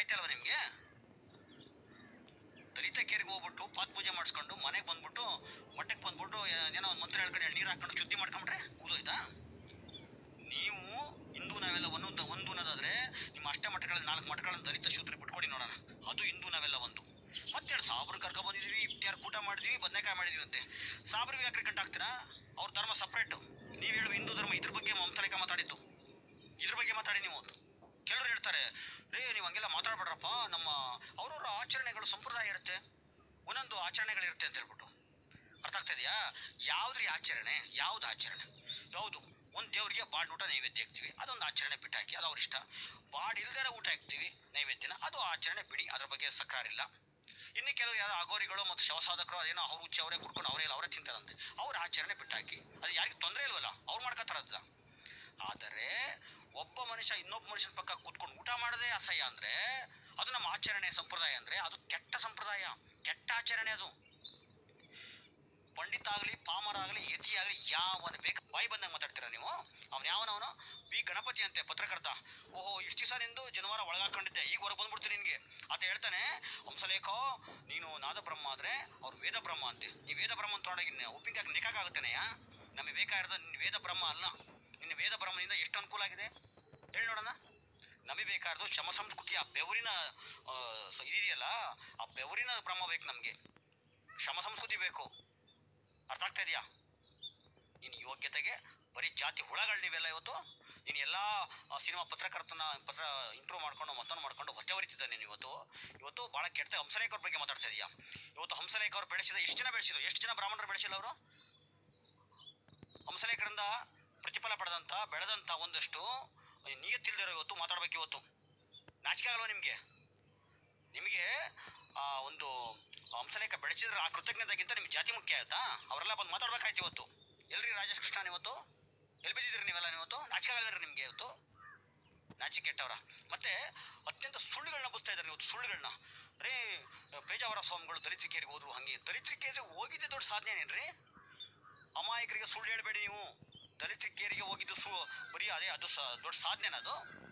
ಆಯ್ತಾ ಅಲ್ವಾ ನಿಮ್ಗೆ ದಲಿತ ಕೇರಿಗೆ ಹೋಗ್ಬಿಟ್ಟು ಪಾತ್ ಪೂಜೆ ಮಾಡಿಸ್ಕೊಂಡು ಮನೆಗೆ ಬಂದ್ಬಿಟ್ಟು ಮಟ್ಟಕ್ಕೆ ಬಂದ್ಬಿಟ್ಟು ಏ- ಏನೋ ಒಂದು ಮಂತ್ರ ಹೇಳ್ಕೊಂಡು ನೀರು ಹಾಕೊಂಡು ಶುದ್ಧಿ ಮಾಡ್ಕೊಂಡ್ರೆ ಕೂದೋಯ್ತಾ ನೀವು ಹಿಂದೂ ನಾವೆಲ್ಲ ಒಂದೊಂದು ಒಂದು ಅನ್ನೋದಾದ್ರೆ ನಿಮ್ಮ ಅಷ್ಟೇ ಮಠಗಳಲ್ಲಿ ನಾಲ್ಕು ಮಠಗಳನ್ನು ದಲಿತ ಶೂದ್ರಿಗೆ ಬಿಟ್ಕೊಡಿ ನೋಡೋಣ ಅದು ಹಿಂದೂ ನಾವೆಲ್ಲ ಒಂದು ಮತ್ತೇಳು ಸಾಬ್ರು ಕರ್ಕೊ ಬಂದಿದೀವಿ ಇಫ್ತಿಯಾರ್ ಕೂಟ ಮಾಡಿದ್ವಿ ಬದನೆಕಾಯಿ ಮಾಡಿದ್ವಿ ಅಂತೆ ಸಾಬ್ರಿಗೆ ಯಾಕ್ರಿ ಗಂಟು ಹಾಕ್ತೀರಾ ಅವ್ರ ಧರ್ಮ ಸಪ್ರೇಟು ನೀವು ಹೇಳುವ ಹಿಂದೂ ಧರ್ಮ ಇದ್ರ ಬಗ್ಗೆ ಮಮತಲೇಖ ಮಾತಾಡಿದ್ದು ಇದ್ರ ಬಗ್ಗೆ ಮಾತಾಡಿ ನೀವು ಕೆಲವರು ಹೇಳ್ತಾರೆ ರೇ ನೀವು ಹಂಗೆಲ್ಲ ಮಾತಾಡ್ಬೇಡ್ರಪ್ಪ ನಮ್ಮ ಅವ್ರವ್ರ ಆಚರಣೆಗಳು ಸಂಪ್ರದಾಯ ಇರುತ್ತೆ ಒಂದೊಂದು ಆಚರಣೆಗಳಿರುತ್ತೆ ಅಂತ ಹೇಳ್ಬಿಟ್ಟು ಅರ್ಥ ಆಗ್ತಾ ಇದೆಯಾ ಯಾವ್ದ್ರಿ ಆಚರಣೆ ಯಾವ್ದು ಆಚರಣೆ ಯಾವುದು ಒಂದು ದೇವರಿಗೆ ಬಾಡ್ ಊಟ ನೈವೇದ್ಯ ಹಾಕ್ತೀವಿ ಅದೊಂದು ಆಚರಣೆ ಬಿಟ್ಟು ಹಾಕಿ ಅದು ಅವ್ರ ಇಷ್ಟ ಬಾಡ್ ಇಲ್ದೇ ಊಟ ಹಾಕ್ತೀವಿ ನೈವೇದ್ಯನ ಅದು ಆಚರಣೆ ಬಿಡಿ ಅದ್ರ ಬಗ್ಗೆ ಸಕ್ರಾರಿಲ್ಲ ಇನ್ನು ಕೆಲವು ಯಾರೋ ಅಗೋರಿಗಳು ಮತ್ತು ಶವಸಾಧಕರು ಅದೇನೋ ಅವ್ರ ಉಚ್ಚ ಅವರೇ ಕುಡ್ಕೊಂಡು ಅವರೇ ಅವರೇ ತಿಂತಾರಂತೆ ಅವ್ರ ಆಚರಣೆ ಬಿಟ್ಟು ಹಾಕಿ ಅದು ಯಾರಿಗೂ ತೊಂದರೆ ಇಲ್ವಲ್ಲ ಅವ್ರು ಮಾಡ್ಕೊತಾರಲ್ಲ ಆದರೆ ಒಬ್ಬ ಮನುಷ್ಯ ಇನ್ನೊಬ್ಬ ಮನುಷ್ಯನ ಪಕ್ಕ ಕೂತ್ಕೊಂಡು ಊಟ ಮಾಡದೆ ಅಸಹ್ಯ ಅಂದ್ರೆ ಅದು ನಮ್ಮ ಆಚರಣೆ ಸಂಪ್ರದಾಯ ಅಂದ್ರೆ ಅದು ಕೆಟ್ಟ ಸಂಪ್ರದಾಯ ಕೆಟ್ಟ ಆಚರಣೆ ಅದು ಪಂಡಿತ ಆಗಲಿ ಪಾಮರ ಆಗಲಿ ಯತಿ ಆಗಲಿ ಯಾವನ ಬೇಕು ಬಾಯಿ ಬಂದಂಗೆ ಮಾತಾಡ್ತೀರಾ ನೀವು ಅವನು ಯಾವನವನು ವಿ ಗಣಪತಿ ಅಂತೆ ಪತ್ರಕರ್ತ ಓಹೋ ಇಷ್ಟು ದಿವಸ ನಿಂದು ಜನವಾರ ಒಳಗಾಕೊಂಡಿದ್ದೆ ಈಗ ಹೊರಗೆ ಬಂದ್ಬಿಡ್ತೀನಿ ನಿನಗೆ ಆತ ಹೇಳ್ತಾನೆ ಹಂಸಲೇಖೋ ನೀನು ನಾದ ಬ್ರಹ್ಮ ಆದ್ರೆ ಅವ್ರು ವೇದ ಬ್ರಹ್ಮ ಅಂತೆ ಈ ವೇದ ಬ್ರಹ್ಮ ತೊಗೊಂಡೋಗಿ ಉಪ್ಪಿನಕಾಯಿ ನೆಕ್ಕಾಗುತ್ತೇನೆಯ ನಮಗೆ ಬೇಕಾಗಿರೋದು ನಿನ್ನ ವೇದ ಬ್ರಹ್ಮ ಅಲ್ಲ ನಿನ್ನ ವೇದ ಬ್ರಹ್ಮನಿಂದ ಎಷ್ಟು ಅನುಕೂಲ ಆಗಿದೆ ಹೇಳಿ ನೋಡೋಣ ನಮಗೆ ಬೇಕಾದ್ದು ಶಮ ಸಂಸ್ಕೃತಿ ಆ ಬೆವರಿನ ಆ, ಸ- ಇದಿದೆಯಲ್ಲ ಆ ಬೆವರಿನ ಬ್ರಹ್ಮ ಬೇಕು ನಮಗೆ ಶಮ ಸಂಸ್ಕೃತಿ ಬೇಕು ಅರ್ಥ ಆಗ್ತಾ ಇದೆಯಾ ನಿನ್ನ ಯೋಗ್ಯತೆಗೆ ಬರೀ ಜಾತಿ ಹುಳಗಳು ನೀವೆಲ್ಲ ಇವತ್ತು ನೀನು ಎಲ್ಲ ಸಿನಿಮಾ ಪತ್ರಕರ್ತನ ಪತ್ರ ಇಂಪ್ರೂವ್ ಮಾಡ್ಕೊಂಡು ಮತ್ತೊಂದು ಮಾಡ್ಕೊಂಡು ಹೊಟ್ಟೆ ಹೊರಿತಿದ್ದ ನೀನು ಇವತ್ತು ಇವತ್ತು ಭಾಳ ಕೆಟ್ಟ ಹಂಸಲೇಖ ಅವ್ರ ಬಗ್ಗೆ ಮಾತಾಡ್ತಾ ಇದೀಯಾ ಇವತ್ತು ಹಂಸಲೇಖ ಅವ್ರು ಬೆಳೆಸಿದ ಎಷ್ಟು ಜನ ಬೆಳೆಸಿದ್ರು ಎಷ್ಟು ಜನ ಬ್ರಾಹ್ಮಣರು ಬೆಳೆಸಿಲ್ಲ ಅವರು ಹಂಸಲೇಖರಿಂದ ಪ್ರತಿಫಲ ಪಡೆದಂತ ಬೆಳೆದಂತ ಒಂದಷ್ಟು ನಿಯತ್ತಿಲ್ದಿರೋ ಇವತ್ತು ಮಾತಾಡ್ಬೇಕು ಇವತ್ತು ನಾಚಿಕೆ ಆಗಲ್ವಾ ನಿಮಗೆ ನಿಮಗೆ ಆ ಒಂದು ಹಂಸಲೇಖ ಬೆಳೆಸಿದ್ರೆ ಆ ಕೃತಜ್ಞತೆಗಿಂತ ನಿಮ್ಗೆ ಜಾತಿ ಮುಖ್ಯ ಆಯ್ತಾ ಅವರೆಲ್ಲ ಬಂದು ಮಾತಾಡ್ಬೇಕಾಯ್ತು ಇವತ್ತು ಎಲ್ರಿ ರಾಜೇಶ್ ಕೃಷ್ಣನ್ ಇವತ್ತು ಎಲ್ಲಿ ಬಿದ್ದಿದ್ರಿ ನೀವೆಲ್ಲ ಇವತ್ತು ನಾಚಿಕೆ ಆಗಲ್ರಿ ನಿಮಗೆ ಇವತ್ತು ನಾಚಿಕೆ ಕೆಟ್ಟವರ ಮತ್ತೆ ಅತ್ಯಂತ ಸುಳ್ಳುಗಳನ್ನ ಬುಸ್ತಾ ಇದ್ದಾರೆ ಇವತ್ತು ಸುಳ್ಳುಗಳನ್ನ ರೇ ಪೇಜಾವರ ಸ್ವಾಮಿಗಳು ದಲಿತರಿಕೇರಿಗೆ ಹೋದ್ರು ಹಂಗೆ ದಲಿತರಿಕೇರಿಗೆ ಹೋಗಿದ್ದೆ ದೊಡ್ಡ ಸಾಧನೆ ಏನೇನ್ರಿ ಅಮಾಯಕರಿಗೆ ಸುಳ್ಳು ಹೇಳಬೇಡಿ ನೀವು ದಲಿತರಿಕೇರಿಗೆ ಹೋಗಿದ್ದು ಸು ಬರೀ ಅದೇ ಅದು ಸ ದೊಡ್ಡ ಸಾಧನೆನ ಅದು